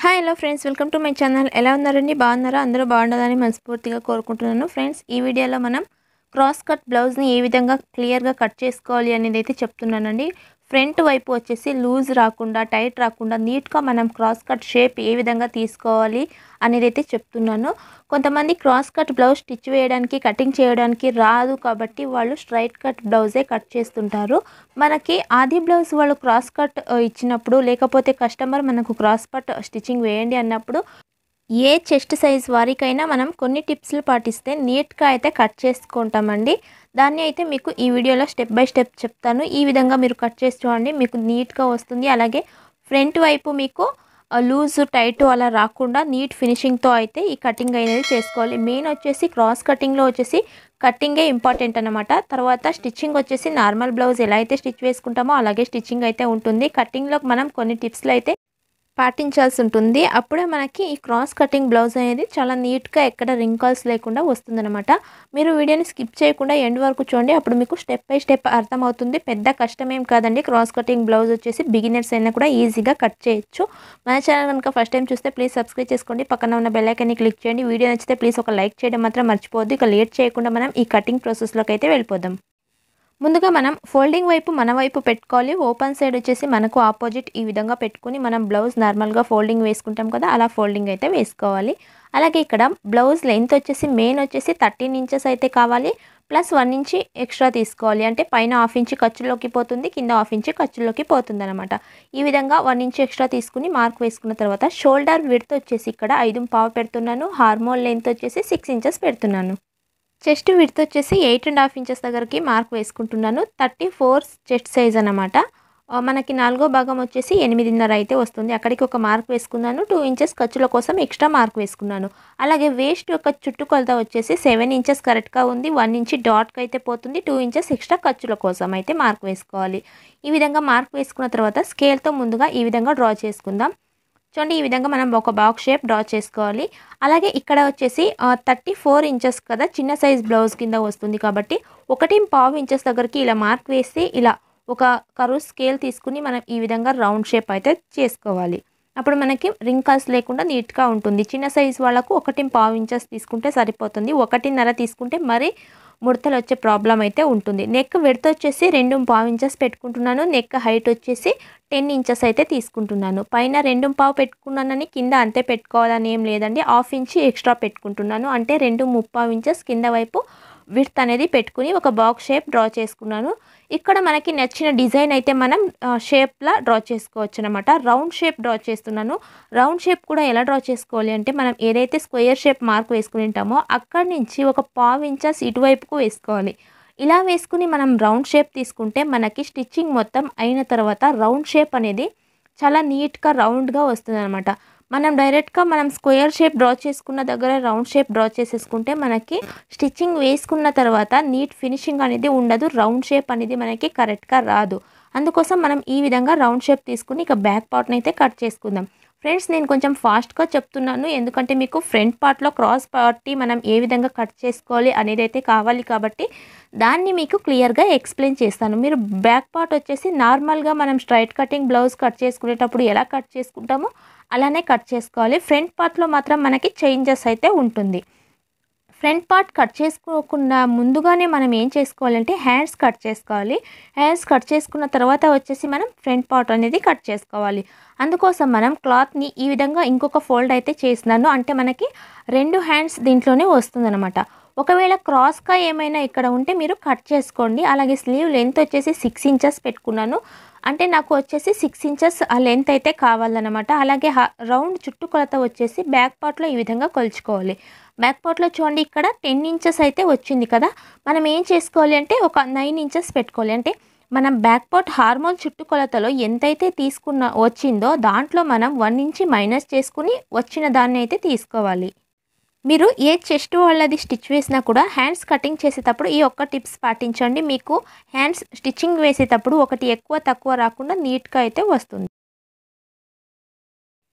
hi hello friends welcome to my channel ఎలా ఉన్నారండి బాగున్నారా అందరూ బాగుండాలని మనస్ఫూర్తిగా కోరుకుంటున్నాను ఫ్రెండ్స్ ఈ వీడియోలో మనం క్రాస్ కట్ బ్లౌజ్ని ఏ విధంగా క్లియర్గా కట్ చేసుకోవాలి అనేది అయితే చెప్తున్నానండి ఫ్రంట్ వైపు వచ్చేసి లూజ్ రాకుండా టైట్ రాకుండా నీట్గా మనం క్రాస్ కట్ షేప్ ఏ విధంగా తీసుకోవాలి అనేది అయితే చెప్తున్నాను కొంతమంది క్రాస్ కట్ బ్లౌజ్ స్టిచ్ వేయడానికి కటింగ్ చేయడానికి రాదు కాబట్టి వాళ్ళు స్ట్రైట్ కట్ బ్లౌజే కట్ చేస్తుంటారు మనకి ఆది బ్లౌజ్ వాళ్ళు క్రాస్ కట్ ఆ, ఇచ్చినప్పుడు లేకపోతే కస్టమర్ మనకు క్రాస్ కట్ స్టిచ్చింగ్ వేయండి అన్నప్పుడు ఏ చెస్ట్ సైజ్ వారికైనా మనం కొన్ని టిప్స్లు పాటిస్తే నీట్గా అయితే కట్ చేసుకుంటామండి దాన్ని అయితే మీకు ఈ వీడియోలో స్టెప్ బై స్టెప్ చెప్తాను ఈ విధంగా మీరు కట్ చేసి చూడండి మీకు నీట్గా వస్తుంది అలాగే ఫ్రంట్ వైపు మీకు లూజ్ టైట్ అలా రాకుండా నీట్ ఫినిషింగ్తో అయితే ఈ కటింగ్ అనేది చేసుకోవాలి మెయిన్ వచ్చేసి క్రాస్ కటింగ్లో వచ్చేసి కటింగే ఇంపార్టెంట్ అనమాట తర్వాత స్టిచ్చింగ్ వచ్చేసి నార్మల్ బ్లౌజ్ ఎలా అయితే స్టిచ్ వేసుకుంటామో అలాగే స్టిచ్చింగ్ అయితే ఉంటుంది కటింగ్లో మనం కొన్ని టిప్స్లు అయితే పాటించాల్సి ఉంటుంది అప్పుడే మనకి ఈ క్రాస్ కటింగ్ బ్లౌజ్ అనేది చాలా నీట్గా ఎక్కడ రింకల్స్ లేకుండా వస్తుందన్నమాట మీరు వీడియోని స్కిప్ చేయకుండా ఎండ్ వరకు చూడండి అప్పుడు మీకు స్టెప్ బై స్టెప్ అర్థమవుతుంది పెద్ద కష్టమేం కాదండి క్రాస్ కటింగ్ బ్లౌజ్ వచ్చేసి బిగినర్స్ అయినా కూడా ఈజీగా కట్ చేయొచ్చు మన ఛానల్ కనుక ఫస్ట్ టైం చూస్తే ప్లీజ్ సబ్స్క్రైబ్ చేసుకోండి పక్కన ఉన్న బెల్ ఐకాన్ని క్లిక్ చేయండి వీడియో నచ్చితే ప్లీజ్ ఒక లైక్ చేయడం మాత్రం మర్చిపోవద్దు ఇక లేట్ చేయకుండా మనం ఈ కటింగ్ ప్రాసెస్లోకి అయితే వెళ్ళిపోదాం ముందుగా మనం ఫోల్డింగ్ వైపు మన వైపు పెట్టుకోవాలి ఓపెన్ సైడ్ వచ్చేసి మనకు ఆపోజిట్ ఈ విధంగా పెట్టుకుని మనం బ్లౌజ్ నార్మల్గా ఫోల్డింగ్ వేసుకుంటాం కదా అలా ఫోల్డింగ్ అయితే వేసుకోవాలి అలాగే ఇక్కడ బ్లౌజ్ లెంత్ వచ్చేసి మెయిన్ వచ్చేసి థర్టీన్ ఇంచెస్ అయితే కావాలి ప్లస్ వన్ ఇంచి ఎక్స్ట్రా తీసుకోవాలి అంటే పైన హాఫ్ ఇంచి ఖర్చులోకి పోతుంది కింద హాఫ్ ఇంచి ఖర్చులోకి పోతుంది అనమాట ఈ విధంగా వన్ ఇంచ్ ఎక్స్ట్రా తీసుకుని మార్క్ వేసుకున్న తర్వాత షోల్డర్ విడ్త్ వచ్చేసి ఇక్కడ ఐదు పావు పెడుతున్నాను హార్మోన్ లెంత్ వచ్చేసి సిక్స్ ఇంచెస్ పెడుతున్నాను చెస్ట్ విడ్త్ వచ్చేసి ఎయిట్ అండ్ హాఫ్ ఇంచెస్ దగ్గరికి మార్క్ వేసుకుంటున్నాను థర్టీ ఫోర్ చెస్ట్ సైజ్ అనమాట ఆ, మనకి నాలుగో భాగం వచ్చేసి ఎనిమిదిన్నర అయితే వస్తుంది అక్కడికి ఒక మార్క్ వేసుకున్నాను టూ ఇంచెస్ ఖర్చుల కోసం ఎక్స్ట్రా మార్క్ వేసుకున్నాను అలాగే వేస్ట్ యొక్క చుట్టుకొలత వచ్చేసి సెవెన్ ఇంచెస్ కరెక్ట్గా ఉంది వన్ ఇంచ్ డాట్కి అయితే పోతుంది టూ ఇంచెస్ ఎక్స్ట్రా ఖర్చుల కోసం అయితే మార్క్ వేసుకోవాలి ఈ విధంగా మార్క్ వేసుకున్న తర్వాత స్కేల్తో ముందుగా ఈ విధంగా డ్రా చేసుకుందాం చూడండి ఈ విధంగా మనం ఒక బాక్స్ షేప్ డ్రా చేసుకోవాలి అలాగే ఇక్కడ వచ్చేసి థర్టీ ఫోర్ ఇంచెస్ కదా చిన్న సైజ్ బ్లౌజ్ కింద వస్తుంది కాబట్టి ఒకటి పావు ఇంచెస్ దగ్గరికి ఇలా మార్క్ వేసి ఇలా ఒక కరువు స్కేల్ తీసుకుని మనం ఈ విధంగా రౌండ్ షేప్ అయితే చేసుకోవాలి అప్పుడు మనకి రింకల్స్ లేకుండా నీట్గా ఉంటుంది చిన్న సైజ్ వాళ్ళకు ఒకటి పావు ఇంచెస్ తీసుకుంటే సరిపోతుంది ఒకటిన్నర తీసుకుంటే మరి ముడతలు వచ్చే ప్రాబ్లం అయితే ఉంటుంది నెక్ విడత వచ్చేసి రెండు పావు ఇంచెస్ పెట్టుకుంటున్నాను నెక్ హైట్ వచ్చేసి టెన్ ఇంచెస్ అయితే తీసుకుంటున్నాను పైన రెండు పావు పెట్టుకున్నానని కింద అంతే పెట్టుకోవాలని ఏం లేదండి హాఫ్ ఇంచ్ ఎక్స్ట్రా పెట్టుకుంటున్నాను అంటే రెండు ముప్పావు ఇంచెస్ కింద వైపు విడ్త్ అనేది పెట్టుకుని ఒక బాక్స్ షేప్ డ్రా చేసుకున్నాను ఇక్కడ మనకి నచ్చిన డిజైన్ అయితే మనం షేప్లా డ్రా చేసుకోవచ్చు అనమాట రౌండ్ షేప్ డ్రా చేస్తున్నాను రౌండ్ షేప్ కూడా ఎలా డ్రా చేసుకోవాలి అంటే మనం ఏదైతే స్క్వేర్ షేప్ మార్క్ వేసుకుని ఉంటామో అక్కడి నుంచి ఒక పావు ఇంచెస్ ఇటువైపుకు వేసుకోవాలి ఇలా వేసుకుని మనం రౌండ్ షేప్ తీసుకుంటే మనకి స్టిచ్చింగ్ మొత్తం అయిన తర్వాత రౌండ్ షేప్ అనేది చాలా నీట్గా రౌండ్గా వస్తుంది అనమాట మనం డైరెక్ట్గా మనం స్క్వేర్ షేప్ డ్రా చేసుకున్న దగ్గర రౌండ్ షేప్ డ్రా చేసేసుకుంటే మనకి స్టిచ్చింగ్ వేసుకున్న తర్వాత నీట్ ఫినిషింగ్ అనేది ఉండదు రౌండ్ షేప్ అనేది మనకి కరెక్ట్గా రాదు అందుకోసం మనం ఈ విధంగా రౌండ్ షేప్ తీసుకుని ఇక బ్యాక్ పార్ట్ని అయితే కట్ చేసుకుందాం ఫ్రెండ్స్ నేను కొంచెం ఫాస్ట్గా చెప్తున్నాను ఎందుకంటే మీకు ఫ్రంట్ పార్ట్లో క్రాస్ పార్ట్ని మనం ఏ విధంగా కట్ చేసుకోవాలి అనేది అయితే కావాలి కాబట్టి దాన్ని మీకు క్లియర్గా ఎక్స్ప్లెయిన్ చేస్తాను మీరు బ్యాక్ పార్ట్ వచ్చేసి నార్మల్గా మనం స్ట్రైట్ కటింగ్ బ్లౌజ్ కట్ చేసుకునేటప్పుడు ఎలా కట్ చేసుకుంటామో అలానే కట్ చేసుకోవాలి ఫ్రంట్ పార్ట్లో మాత్రం మనకి చేంజెస్ అయితే ఉంటుంది ఫ్రంట్ పార్ట్ కట్ చేసుకోకుండా ముందుగానే మనం ఏం చేసుకోవాలంటే హ్యాండ్స్ కట్ చేసుకోవాలి హ్యాండ్స్ కట్ చేసుకున్న తర్వాత వచ్చేసి మనం ఫ్రంట్ పార్ట్ అనేది కట్ చేసుకోవాలి అందుకోసం మనం క్లాత్ని ఈ విధంగా ఇంకొక ఫోల్డ్ అయితే చేసినాను అంటే మనకి రెండు హ్యాండ్స్ దీంట్లోనే వస్తుందన్నమాట ఒకవేళ క్రాస్గా ఏమైనా ఇక్కడ ఉంటే మీరు కట్ చేసుకోండి అలాగే స్లీవ్ లెంత్ వచ్చేసి సిక్స్ ఇంచెస్ పెట్టుకున్నాను అంటే నాకు వచ్చేసి సిక్స్ ఇంచెస్ ఆ లెంత్ అయితే కావాలన్నమాట అలాగే రౌండ్ చుట్టుకొలత వచ్చేసి బ్యాక్ పార్ట్లో ఈ విధంగా కొలుచుకోవాలి బ్యాక్ పార్ట్లో చూడండి ఇక్కడ టెన్ ఇంచెస్ అయితే వచ్చింది కదా మనం ఏం చేసుకోవాలి అంటే ఒక నైన్ ఇంచెస్ పెట్టుకోవాలి అంటే మనం బ్యాక్ పార్ట్ హార్మోన్ చుట్టుకొలతలో ఎంతైతే తీసుకున్న వచ్చిందో దాంట్లో మనం వన్ ఇంచి మైనస్ చేసుకుని వచ్చిన దాన్ని అయితే తీసుకోవాలి మీరు ఏ చెస్ట్ వాళ్ళది స్టిచ్ వేసినా కూడా హ్యాండ్స్ కటింగ్ చేసేటప్పుడు ఈ ఒక్క టిప్స్ పాటించండి మీకు హ్యాండ్స్ స్టిచ్చింగ్ వేసేటప్పుడు ఒకటి ఎక్కువ తక్కువ రాకుండా నీట్గా అయితే వస్తుంది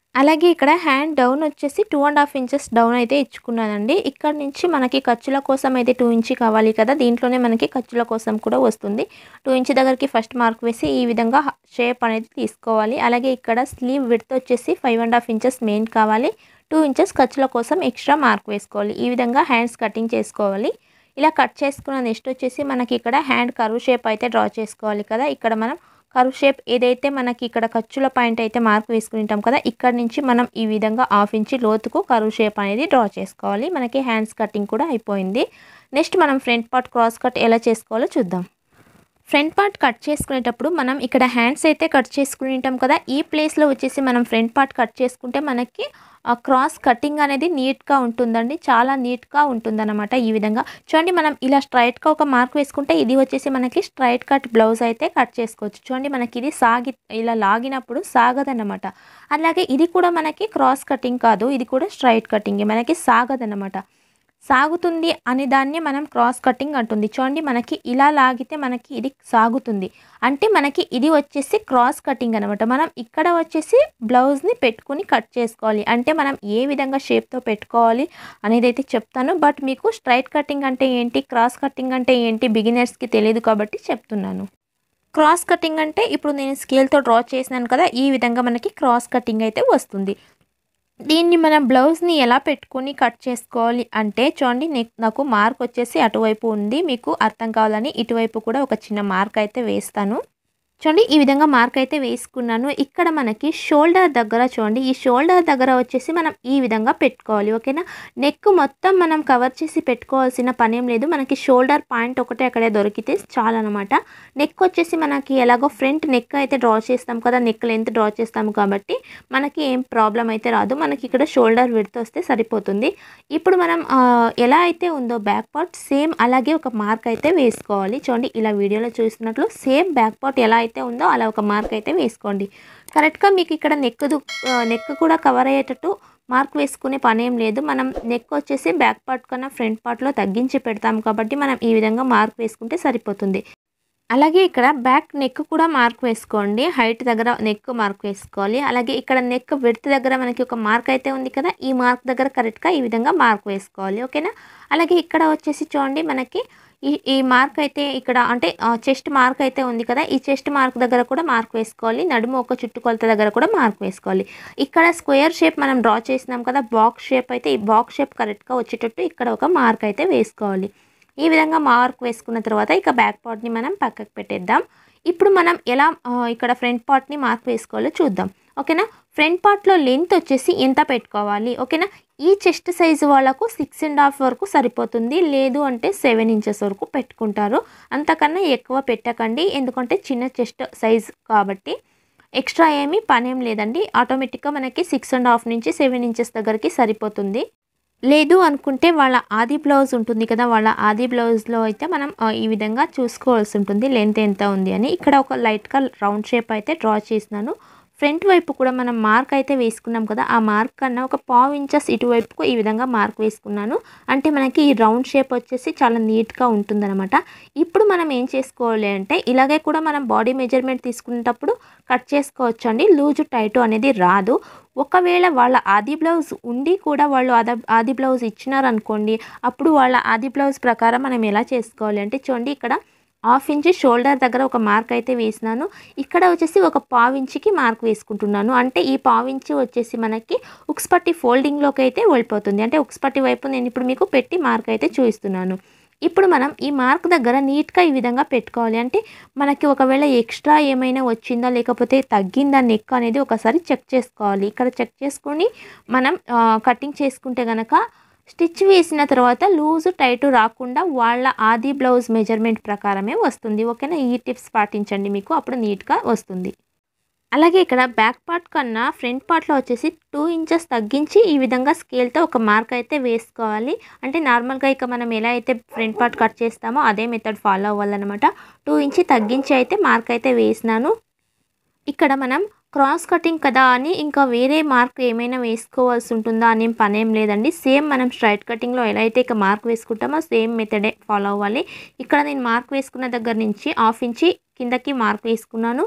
అలాగే ఇక్కడ హ్యాండ్ డౌన్ వచ్చేసి two and half inches down అయితే ఇచ్చుకున్నానండి ఇక్కడ నుంచి మనకి ఖర్చుల కోసం అయితే టూ ఇంచి కావాలి కదా దీంట్లోనే మనకి ఖర్చుల కోసం కూడా వస్తుంది టూ ఇంచ్ దగ్గరికి ఫస్ట్ మార్క్ వేసి ఈ విధంగా షేప్ అనేది తీసుకోవాలి అలాగే ఇక్కడ స్లీవ్ విడ్త్ వచ్చేసి five and half inches main కావాలి టూ ఇంచెస్ ఖర్చుల కోసం ఎక్స్ట్రా మార్క్ వేసుకోవాలి ఈ విధంగా హ్యాండ్స్ కటింగ్ చేసుకోవాలి ఇలా కట్ చేసుకున్న నెక్స్ట్ వచ్చేసి మనకి ఇక్కడ హ్యాండ్ కరువు షేప్ అయితే డ్రా చేసుకోవాలి కదా ఇక్కడ మనం కరువు షేప్ ఏదైతే మనకి ఇక్కడ ఖర్చుల పాయింట్ అయితే మార్క్ వేసుకుని ఉంటాం కదా ఇక్కడ నుంచి మనం ఈ విధంగా హాఫ్ ఇంచి లోతుకు కరువు షేప్ అనేది డ్రా చేసుకోవాలి మనకి హ్యాండ్స్ కటింగ్ కూడా అయిపోయింది నెక్స్ట్ మనం ఫ్రంట్ పార్ట్ క్రాస్ కట్ ఎలా చేసుకోవాలో చూద్దాం ఫ్రంట్ పార్ట్ కట్ చేసుకునేటప్పుడు మనం ఇక్కడ హ్యాండ్స్ అయితే కట్ చేసుకుని ఉంటాం కదా ఈ ప్లేస్లో వచ్చేసి మనం ఫ్రంట్ పార్ట్ కట్ చేసుకుంటే మనకి ఆ క్రాస్ కటింగ్ అనేది నీట్గా ఉంటుందండి చాలా నీట్గా ఉంటుందన్నమాట ఈ విధంగా చూడండి మనం ఇలా స్ట్రైట్గా ఒక మార్క్ వేసుకుంటే ఇది వచ్చేసి మనకి స్ట్రైట్ కట్ బ్లౌజ్ అయితే కట్ చేసుకోవచ్చు చూడండి మనకి ఇది సాగి ఇలా లాగినప్పుడు సాగదన్నమాట అలాగే ఇది కూడా మనకి క్రాస్ కటింగ్ కాదు ఇది కూడా స్ట్రైట్ కటింగ్ మనకి సాగదన్నమాట సాగుతుంది అనే దాన్ని మనం క్రాస్ కటింగ్ అంటుంది చూడండి మనకి ఇలా లాగితే మనకి ఇది సాగుతుంది అంటే మనకి ఇది వచ్చేసి క్రాస్ కటింగ్ అనమాట మనం ఇక్కడ వచ్చేసి బ్లౌజ్ని పెట్టుకుని కట్ చేసుకోవాలి అంటే మనం ఏ విధంగా షేప్తో పెట్టుకోవాలి అనేది అయితే చెప్తాను బట్ మీకు స్ట్రైట్ కటింగ్ అంటే ఏంటి క్రాస్ కటింగ్ అంటే ఏంటి బిగినర్స్కి తెలియదు కాబట్టి చెప్తున్నాను క్రాస్ కటింగ్ అంటే ఇప్పుడు నేను స్కేల్తో డ్రా చేసినాను కదా ఈ విధంగా మనకి క్రాస్ కటింగ్ అయితే వస్తుంది దీన్ని మనం బ్లౌజ్ని ఎలా పెట్టుకొని కట్ చేసుకోవాలి అంటే చూడండి నెక్ నాకు మార్క్ వచ్చేసి అటువైపు ఉంది మీకు అర్థం కావాలని ఇటువైపు కూడా ఒక చిన్న మార్క్ అయితే వేస్తాను చూడండి ఈ విధంగా మార్క్ అయితే వేసుకున్నాను ఇక్కడ మనకి షోల్డర్ దగ్గర చూడండి ఈ షోల్డర్ దగ్గర వచ్చేసి మనం ఈ విధంగా పెట్టుకోవాలి ఓకేనా నెక్ మొత్తం మనం కవర్ చేసి పెట్టుకోవాల్సిన పనేం లేదు మనకి షోల్డర్ పాయింట్ ఒకటే అక్కడే దొరికితే చాలన్నమాట నెక్ వచ్చేసి మనకి ఎలాగో ఫ్రంట్ నెక్ అయితే డ్రా చేస్తాం కదా నెక్ లెంత్ డ్రా చేస్తాము కాబట్టి మనకి ఏం ప్రాబ్లం అయితే రాదు మనకి ఇక్కడ షోల్డర్ విడత వస్తే సరిపోతుంది ఇప్పుడు మనం ఆ, ఎలా అయితే ఉందో బ్యాక్ పార్ట్ సేమ్ అలాగే ఒక మార్క్ అయితే వేసుకోవాలి చూడండి ఇలా వీడియోలో చూసినట్లు సేమ్ బ్యాక్ పార్ట్ ఎలా అయితే ఉందో అలా ఒక మార్క్ అయితే వేసుకోండి కరెక్ట్గా మీకు ఇక్కడ నెక్ నెక్ కూడా కవర్ అయ్యేటట్టు మార్క్ వేసుకునే పని ఏం లేదు మనం నెక్ వచ్చేసి బ్యాక్ పార్ట్ కన్నా ఫ్రంట్ పార్ట్లో తగ్గించి పెడతాం కాబట్టి మనం ఈ విధంగా మార్క్ వేసుకుంటే సరిపోతుంది అలాగే ఇక్కడ బ్యాక్ నెక్ కూడా మార్క్ వేసుకోండి హైట్ దగ్గర నెక్ మార్క్ వేసుకోవాలి అలాగే ఇక్కడ నెక్ విడత్ దగ్గర మనకి ఒక మార్క్ అయితే ఉంది కదా ఈ మార్క్ దగ్గర కరెక్ట్గా ఈ విధంగా మార్క్ వేసుకోవాలి ఓకేనా అలాగే ఇక్కడ వచ్చేసి చూడండి మనకి ఈ ఈ మార్క్ అయితే ఇక్కడ అంటే చెస్ట్ మార్క్ అయితే ఉంది కదా ఈ చెస్ట్ మార్క్ దగ్గర కూడా మార్క్ వేసుకోవాలి నడుము ఒక చుట్టుకొలత దగ్గర కూడా మార్క్ వేసుకోవాలి ఇక్కడ స్క్వేర్ షేప్ మనం డ్రా చేసినాం కదా బాక్స్ షేప్ అయితే ఈ బాక్స్ షేప్ కరెక్ట్గా వచ్చేటట్టు ఇక్కడ ఒక మార్క్ అయితే వేసుకోవాలి ఈ విధంగా మార్క్ వేసుకున్న తర్వాత ఇక బ్యాక్ పార్ట్ని మనం పక్కకు పెట్టేద్దాం ఇప్పుడు మనం ఎలా ఆ, ఇక్కడ ఫ్రంట్ పార్ట్ని మార్క్ వేసుకోవాలో చూద్దాం ఓకేనా ఫ్రంట్ పార్ట్లో లెంత్ వచ్చేసి ఎంత పెట్టుకోవాలి ఓకేనా ఈ చెస్ట్ సైజు వాళ్ళకు సిక్స్ అండ్ హాఫ్ వరకు సరిపోతుంది లేదు అంటే సెవెన్ ఇంచెస్ వరకు పెట్టుకుంటారు అంతకన్నా ఎక్కువ పెట్టకండి ఎందుకంటే చిన్న చెస్ట్ సైజ్ కాబట్టి ఎక్స్ట్రా ఏమీ పనేం లేదండి ఆటోమేటిక్గా మనకి సిక్స్ అండ్ హాఫ్ నుంచి సెవెన్ ఇంచెస్ దగ్గరికి సరిపోతుంది లేదు అనుకుంటే వాళ్ళ ఆది బ్లౌజ్ ఉంటుంది కదా వాళ్ళ ఆది బ్లౌజ్లో అయితే మనం ఆ, ఈ విధంగా చూసుకోవాల్సి ఉంటుంది లెంత్ ఎంత ఉంది అని ఇక్కడ ఒక లైట్గా రౌండ్ షేప్ అయితే డ్రా చేసినాను ఫ్రంట్ వైపు కూడా మనం మార్క్ అయితే వేసుకున్నాం కదా ఆ మార్క్ కన్నా ఒక పావు ఇంచెస్ ఇటువైపుకు ఈ విధంగా మార్క్ వేసుకున్నాను అంటే మనకి ఈ రౌండ్ షేప్ వచ్చేసి చాలా నీట్గా ఉంటుందన్నమాట ఇప్పుడు మనం ఏం చేసుకోవాలి అంటే ఇలాగే కూడా మనం బాడీ మెజర్మెంట్ తీసుకునేటప్పుడు కట్ చేసుకోవచ్చు అండి లూజు టైటు అనేది రాదు ఒకవేళ వాళ్ళ ఆది బ్లౌజ్ ఉండి కూడా వాళ్ళు ఆద ఆది బ్లౌజ్ ఇచ్చినారనుకోండి అప్పుడు వాళ్ళ ఆది బ్లౌజ్ ప్రకారం మనం ఎలా చేసుకోవాలి అంటే చూడండి ఇక్కడ హాఫ్ ఇంచ్ షోల్డర్ దగ్గర ఒక మార్క్ అయితే వేసినాను ఇక్కడ వచ్చేసి ఒక పావు ఇంచుకి మార్క్ వేసుకుంటున్నాను అంటే ఈ పావు ఇంచు వచ్చేసి మనకి ఉక్స్ పట్టి ఫోల్డింగ్లోకి అయితే వెళ్ళిపోతుంది అంటే ఉక్స్ పట్టి వైపు నేను ఇప్పుడు మీకు పెట్టి మార్క్ అయితే చూపిస్తున్నాను ఇప్పుడు మనం ఈ మార్క్ దగ్గర నీట్గా ఈ విధంగా పెట్టుకోవాలి అంటే మనకి ఒకవేళ ఎక్స్ట్రా ఏమైనా వచ్చిందా లేకపోతే తగ్గిందా నెక్ అనేది ఒకసారి చెక్ చేసుకోవాలి ఇక్కడ చెక్ చేసుకొని మనం కటింగ్ చేసుకుంటే గనక స్టిచ్ వేసిన తర్వాత లూజు టైట్ రాకుండా వాళ్ళ ఆది బ్లౌజ్ మెజర్మెంట్ ప్రకారమే వస్తుంది ఓకేనా ఈ టిప్స్ పాటించండి మీకు అప్పుడు నీట్గా వస్తుంది అలాగే ఇక్కడ బ్యాక్ పార్ట్ కన్నా ఫ్రంట్ పార్ట్లో వచ్చేసి టూ ఇంచెస్ తగ్గించి ఈ విధంగా స్కేల్తో ఒక మార్క్ అయితే వేసుకోవాలి అంటే నార్మల్గా ఇక మనం ఎలా అయితే ఫ్రంట్ పార్ట్ కట్ చేస్తామో అదే మెథడ్ ఫాలో అవ్వాలన్నమాట టూ ఇంచి తగ్గించి అయితే మార్క్ అయితే వేసినాను ఇక్కడ మనం క్రాస్ కటింగ్ కదా అని ఇంకా వేరే మార్క్ ఏమైనా వేసుకోవాల్సి ఉంటుందా అని పనేం లేదండి సేమ్ మనం స్ట్రైట్ కటింగ్లో ఎలా అయితే ఇక మార్క్ వేసుకుంటామో సేమ్ మెథడే ఫాలో అవ్వాలి ఇక్కడ నేను మార్క్ వేసుకున్న దగ్గర నుంచి హాఫ్ ఇంచి కిందకి మార్క్ వేసుకున్నాను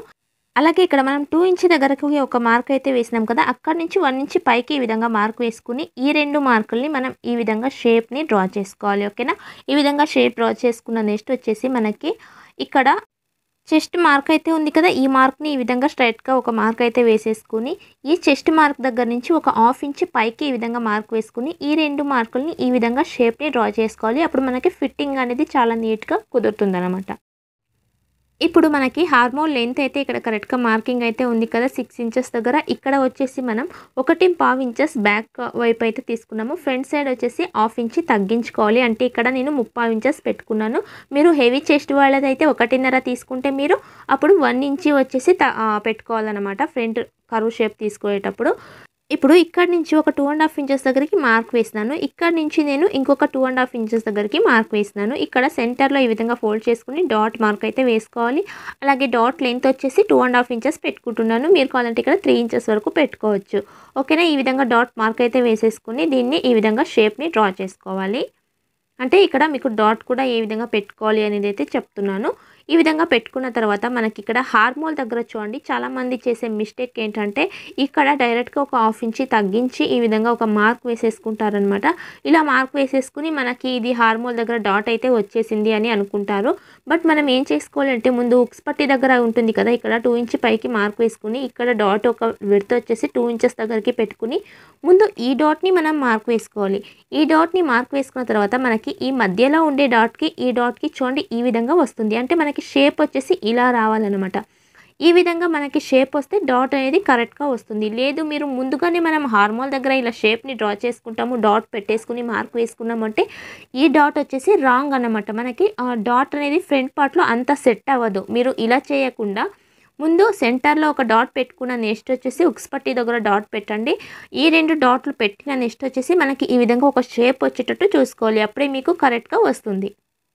అలాగే ఇక్కడ మనం టూ ఇంచ్ దగ్గరకు ఒక మార్క్ అయితే వేసినాం కదా అక్కడ నుంచి వన్ ఇంచ్ పైకి ఈ విధంగా మార్క్ వేసుకుని ఈ రెండు మార్కుల్ని మనం ఈ విధంగా షేప్ని డ్రా చేసుకోవాలి ఓకేనా ఈ విధంగా షేప్ డ్రా చేసుకున్న నెక్స్ట్ వచ్చేసి మనకి ఇక్కడ చెస్ట్ మార్క్ అయితే ఉంది కదా ఈ మార్క్ని ఈ విధంగా స్ట్రైట్గా ఒక మార్క్ అయితే వేసేసుకుని ఈ చెస్ట్ మార్క్ దగ్గర నుంచి ఒక హాఫ్ ఇంచ్ పైకి ఈ విధంగా మార్క్ వేసుకుని ఈ రెండు మార్కుల్ని ఈ విధంగా షేప్ని డ్రా చేసుకోవాలి అప్పుడు మనకి ఫిట్టింగ్ అనేది చాలా నీట్గా కుదురుతుంది అనమాట ఇప్పుడు మనకి హార్మోన్ లెంత్ అయితే ఇక్కడ కరెక్ట్గా మార్కింగ్ అయితే ఉంది కదా సిక్స్ ఇంచెస్ దగ్గర ఇక్కడ వచ్చేసి మనం ఒకటి పావు ఇంచెస్ బ్యాక్ వైపు అయితే తీసుకున్నాము ఫ్రంట్ సైడ్ వచ్చేసి హాఫ్ ఇంచ్ తగ్గించుకోవాలి అంటే ఇక్కడ నేను ముప్పావు ఇంచెస్ పెట్టుకున్నాను మీరు హెవీ చెస్ట్ వాళ్ళదైతే ఒకటిన్నర తీసుకుంటే మీరు అప్పుడు వన్ ఇంచి వచ్చేసి త- ఆ, పెట్టుకోవాలన్నమాట ఫ్రంట్ కరువు షేప్ తీసుకునేటప్పుడు ఇప్పుడు ఇక్కడ నుంచి ఒక టూ అండ్ హాఫ్ ఇంచెస్ దగ్గరికి మార్క్ వేసినాను ఇక్కడ నుంచి నేను ఇంకొక టూ అండ్ హాఫ్ ఇంచెస్ దగ్గరికి మార్క్ వేసినాను ఇక్కడ సెంటర్లో ఈ విధంగా ఫోల్డ్ చేసుకుని డాట్ మార్క్ అయితే వేసుకోవాలి అలాగే డాట్ లెంత్ వచ్చేసి టూ అండ్ హాఫ్ ఇంచెస్ పెట్టుకుంటున్నాను మీరు కావాలంటే ఇక్కడ త్రీ ఇంచెస్ వరకు పెట్టుకోవచ్చు ఓకేనా ఈ విధంగా డాట్ మార్క్ అయితే వేసేసుకుని దీన్ని ఈ విధంగా షేప్ని డ్రా చేసుకోవాలి అంటే ఇక్కడ మీకు డాట్ కూడా ఏ విధంగా పెట్టుకోవాలి అనేది అయితే చెప్తున్నాను ఈ విధంగా పెట్టుకున్న తర్వాత మనకి ఇక్కడ హార్మోల్ దగ్గర చూడండి చాలామంది చేసే మిస్టేక్ ఏంటంటే ఇక్కడ డైరెక్ట్గా ఒక హాఫ్ ఇంచి తగ్గించి ఈ విధంగా ఒక మార్క్ వేసేసుకుంటారనమాట ఇలా మార్క్ వేసేసుకుని మనకి ఇది హార్మోల్ దగ్గర డాట్ అయితే వచ్చేసింది అని అనుకుంటారు బట్ మనం ఏం చేసుకోవాలంటే ముందు ఉక్స్ పట్టి దగ్గర ఉంటుంది కదా ఇక్కడ టూ ఇంచ్ పైకి మార్క్ వేసుకుని ఇక్కడ డాట్ ఒక విడత వచ్చేసి టూ ఇంచెస్ దగ్గరికి పెట్టుకుని ముందు ఈ డాట్ని మనం మార్క్ వేసుకోవాలి ఈ డాట్ని మార్క్ వేసుకున్న తర్వాత మనకి ఈ మధ్యలో ఉండే డాట్కి ఈ డాట్కి చూడండి ఈ విధంగా వస్తుంది అంటే మనకి షేప్ వచ్చేసి ఇలా రావాలన్నమాట ఈ విధంగా మనకి షేప్ వస్తే డాట్ అనేది కరెక్ట్గా వస్తుంది లేదు మీరు ముందుగానే మనం హార్మోల్ దగ్గర ఇలా షేప్ని డ్రా చేసుకుంటాము డాట్ పెట్టేసుకుని మార్క్ వేసుకున్నామంటే ఈ డాట్ వచ్చేసి రాంగ్ అన్నమాట మనకి ఆ డాట్ అనేది ఫ్రంట్ పార్ట్లో అంత సెట్ అవ్వదు మీరు ఇలా చేయకుండా ముందు సెంటర్లో ఒక డాట్ పెట్టుకున్న నెక్స్ట్ వచ్చేసి ఉక్స్ పట్టి దగ్గర డాట్ పెట్టండి ఈ రెండు డాట్లు పెట్టిన నెక్స్ట్ వచ్చేసి మనకి ఈ విధంగా ఒక షేప్ వచ్చేటట్టు చూసుకోవాలి అప్పుడే మీకు కరెక్ట్గా వస్తుంది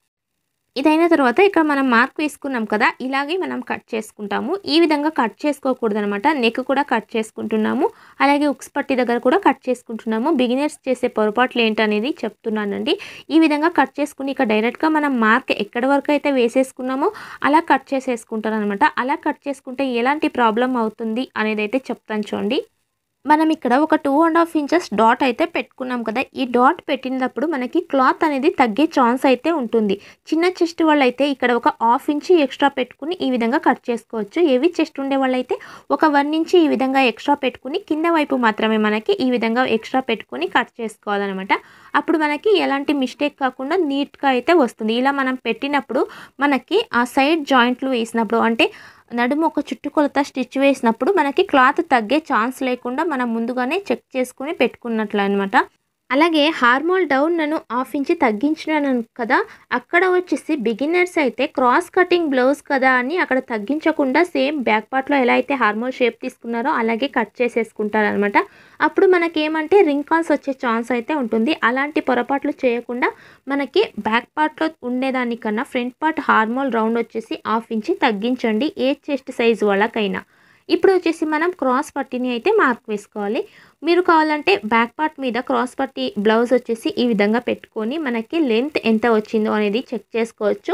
ఇదైన తర్వాత ఇక్కడ మనం మార్క్ వేసుకున్నాం కదా ఇలాగే మనం కట్ చేసుకుంటాము ఈ విధంగా కట్ చేసుకోకూడదు అనమాట నెక్ కూడా కట్ చేసుకుంటున్నాము అలాగే ఉక్స్ పట్టి దగ్గర కూడా కట్ చేసుకుంటున్నాము బిగినర్స్ చేసే పొరపాట్లు ఏంటనేది చెప్తున్నానండి ఈ విధంగా కట్ చేసుకుని ఇక్కడ డైరెక్ట్గా మనం మార్క్ ఎక్కడి వరకు అయితే వేసేసుకున్నామో అలా కట్ చేసేసుకుంటారు అనమాట అలా కట్ చేసుకుంటే ఎలాంటి ప్రాబ్లం అవుతుంది అనేది అయితే చెప్తాను చూడండి మనం ఇక్కడ ఒక two and half inches dot అయితే పెట్టుకున్నాం కదా ఈ డాట్ పెట్టినప్పుడు మనకి క్లాత్ అనేది తగ్గే ఛాన్స్ అయితే ఉంటుంది చిన్న చెస్ట్ వాళ్ళైతే ఇక్కడ ఒక హాఫ్ ఇంచ్ ఎక్స్ట్రా పెట్టుకుని ఈ విధంగా కట్ చేసుకోవచ్చు హెవీ చెస్ట్ ఉండే వాళ్ళైతే ఒక వన్ ఇంచ్ ఈ విధంగా ఎక్స్ట్రా పెట్టుకుని కింద వైపు మాత్రమే మనకి ఈ విధంగా ఎక్స్ట్రా పెట్టుకుని కట్ చేసుకోవాలన్నమాట అప్పుడు మనకి ఎలాంటి మిస్టేక్ కాకుండా నీట్గా అయితే వస్తుంది ఇలా మనం పెట్టినప్పుడు మనకి ఆ సైడ్ జాయింట్లు వేసినప్పుడు అంటే నడుము ఒక చుట్టుకొలత స్టిచ్ వేసినప్పుడు మనకి క్లాత్ తగ్గే ఛాన్స్ లేకుండా మనం ముందుగానే చెక్ చేసుకుని పెట్టుకున్నట్లు అనమాట అలాగే హార్మోల్ డౌన్ నన్ను హాఫ్ ఇంచ్ తగ్గించినాను కదా అక్కడ వచ్చేసి బిగినర్స్ అయితే క్రాస్ కటింగ్ బ్లౌజ్ కదా అని అక్కడ తగ్గించకుండా సేమ్ బ్యాక్ పార్ట్లో ఎలా అయితే హార్మోల్ షేప్ తీసుకున్నారో అలాగే కట్ చేసేసుకుంటారు అనమాట అప్పుడు మనకి ఏమంటే రింకాల్స్ వచ్చే ఛాన్స్ అయితే ఉంటుంది అలాంటి పొరపాట్లు చేయకుండా మనకి బ్యాక్ పార్ట్లో ఉండేదానికన్నా ఫ్రంట్ పార్ట్ హార్మోల్ రౌండ్ వచ్చేసి హాఫ్ ఇంచ్ తగ్గించండి ఏ చెస్ట్ సైజు వాళ్ళకైనా ఇప్పుడు వచ్చేసి మనం క్రాస్ పట్టీని అయితే మార్క్ వేసుకోవాలి మీరు కావాలంటే బ్యాక్ పార్ట్ మీద క్రాస్ పట్టీ బ్లౌజ్ వచ్చేసి ఈ విధంగా పెట్టుకొని మనకి లెంత్ ఎంత వచ్చిందో అనేది చెక్ చేసుకోవచ్చు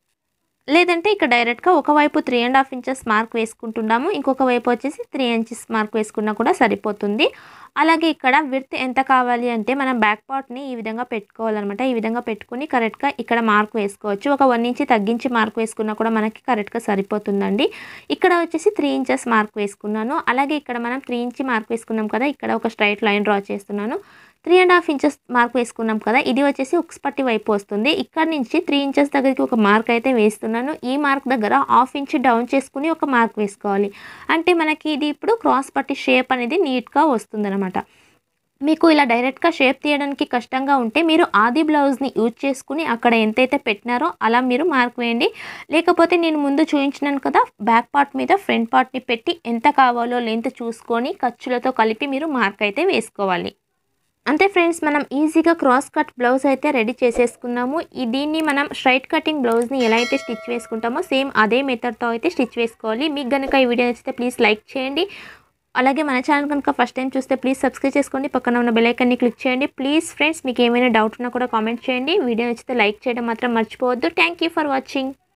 లేదంటే ఇక్కడ డైరెక్ట్గా ఒకవైపు three and half inches mark వేసుకుంటున్నాము ఇంకొక వైపు వచ్చేసి త్రీ ఇంచెస్ మార్క్ వేసుకున్నా కూడా సరిపోతుంది అలాగే ఇక్కడ విడ్త్ ఎంత కావాలి అంటే మనం బ్యాక్ పార్ట్ని ఈ విధంగా పెట్టుకోవాలన్నమాట ఈ విధంగా పెట్టుకుని కరెక్ట్గా ఇక్కడ మార్క్ వేసుకోవచ్చు ఒక వన్ ఇంచ్ తగ్గించి మార్క్ వేసుకున్నా కూడా మనకి కరెక్ట్గా సరిపోతుందండి ఇక్కడ వచ్చేసి త్రీ ఇంచెస్ మార్క్ వేసుకున్నాను అలాగే ఇక్కడ మనం త్రీ ఇంచ్ మార్క్ వేసుకున్నాం కదా ఇక్కడ ఒక స్ట్రైట్ లైన్ డ్రా చేస్తున్నాను three and half inches mark వేసుకున్నాం కదా ఇది వచ్చేసి ఉక్స్ పట్టి వైపు వస్తుంది ఇక్కడ నుంచి త్రీ ఇంచెస్ దగ్గరికి ఒక మార్క్ అయితే వేస్తున్నాను ఈ మార్క్ దగ్గర హాఫ్ ఇంచ్ డౌన్ చేసుకుని ఒక మార్క్ వేసుకోవాలి అంటే మనకి ఇది ఇప్పుడు క్రాస్ పట్టి షేప్ అనేది నీట్గా వస్తుందన్నమాట మీకు ఇలా డైరెక్ట్గా షేప్ తీయడానికి కష్టంగా ఉంటే మీరు ఆది బ్లౌజ్ని యూజ్ చేసుకుని అక్కడ ఎంతైతే పెట్టినారో అలా మీరు మార్క్ వేయండి లేకపోతే నేను ముందు చూపించినాను కదా బ్యాక్ పార్ట్ మీద ఫ్రంట్ పార్ట్ని పెట్టి ఎంత కావాలో లెంత్ చూసుకొని ఖర్చులతో కలిపి మీరు మార్క్ అయితే వేసుకోవాలి అంతే ఫ్రెండ్స్ మనం ఈజీగా క్రాస్ కట్ బ్లౌజ్ అయితే రెడీ చేసేసుకున్నాము ఈ దీన్ని మనం స్ట్రైట్ కటింగ్ బ్లౌజ్ని ఎలా అయితే స్టిచ్ వేసుకుంటామో సేమ్ అదే మెథడ్తో అయితే స్టిచ్ వేసుకోవాలి మీకు కనుక ఈ వీడియో నచ్చితే ప్లీజ్ లైక్ చేయండి అలాగే మన ఛానల్ కనుక ఫస్ట్ టైం చూస్తే ప్లీజ్ సబ్స్క్రైబ్ చేసుకోండి పక్కన ఉన్న బెల్ ఐకాన్ని క్లిక్ చేయండి ప్లీజ్ ఫ్రెండ్స్ మీకు ఏమైనా డౌట్ ఉన్నా కూడా కామెంట్ చేయండి వీడియో నచ్చితే లైక్ చేయడం మాత్రం మర్చిపోవద్దు థ్యాంక్ యూ ఫర్ వాచింగ్